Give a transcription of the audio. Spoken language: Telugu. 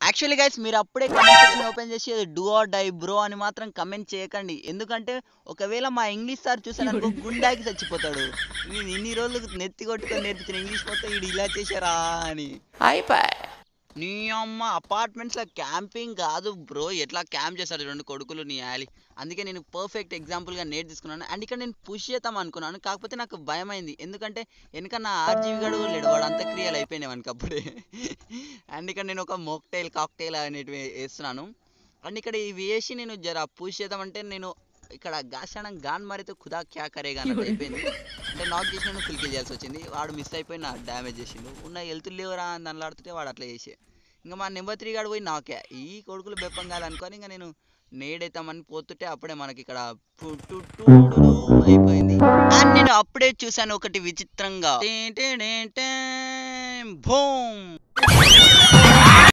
యాక్చువల్లీ గైస్ మీరు అప్పుడే కమెంట్ సెక్షన్ ఓపెన్ చేసి డూ ఆర్ డై బ్రో అని మాత్రం కమెంట్ చేయకండి ఎందుకంటే ఒకవేళ మా ఇంగ్లీష్ సార్ చూసాను అనుకో గుండాకి చచ్చిపోతాడు నేను ఇన్ని రోజులు నెత్తి కొట్టుకొని నేర్పించిన ఇంగ్లీష్ మొత్తం వీడు ఇలా చేశారా అని నీ అమ్మ అపార్ట్మెంట్స్ లో క్యాంపింగ్ కాదు బ్రో ఎట్లా క్యాంప్ చేస్తారు రెండు కొడుకులు నీ యాలి అందుకే నేను పర్ఫెక్ట్ ఎగ్జాంపుల్ గా నేట్ తీసుకున్నాను అండ్ ఇక్కడ నేను పుష్ చేద్దాం అనుకున్నాను కాకపోతే నాకు భయం అయింది ఎందుకంటే వెనక నా ఆర్జీవి గడు లేడు వాడు అంత క్రియలు అయిపోయినాయి మనకి అప్పుడే అండ్ ఇక్కడ నేను ఒక మోక్టైల్ కాక్టైల్ అనేటివి వేస్తున్నాను అండ్ ఇక్కడ ఇవి వేసి నేను జర పుష్ చేద్దామంటే నేను ఇక్కడ గాషానం గాన్ మారితే ఖుదా క్యా కరేగా అన్నట్టు అయిపోయింది అంటే నాక్ చేసి నేను ఫుల్ కిల్ చేయాల్సి వచ్చింది వాడు మిస్ అయిపోయి నా డ్యామేజ్ చేసిండు ఉన్న హెల్త్ లేవురా అని దానిలో ఆడుతుంటే వాడు అట్లా చేసే ఇంకా మా నెంబర్ త్రీ గాడు పోయి నాకే ఈ కొడుకులు బెప్పం కాదనుకొని ఇంకా నేను నేడైతామని పోతుంటే అప్పుడే మనకి ఇక్కడ పుట్టుటూడుడు అయిపోయింది అండ్ నేను అప్పుడే చూశాను ఒకటి విచిత్రంగా టే టే టే టే భూమ్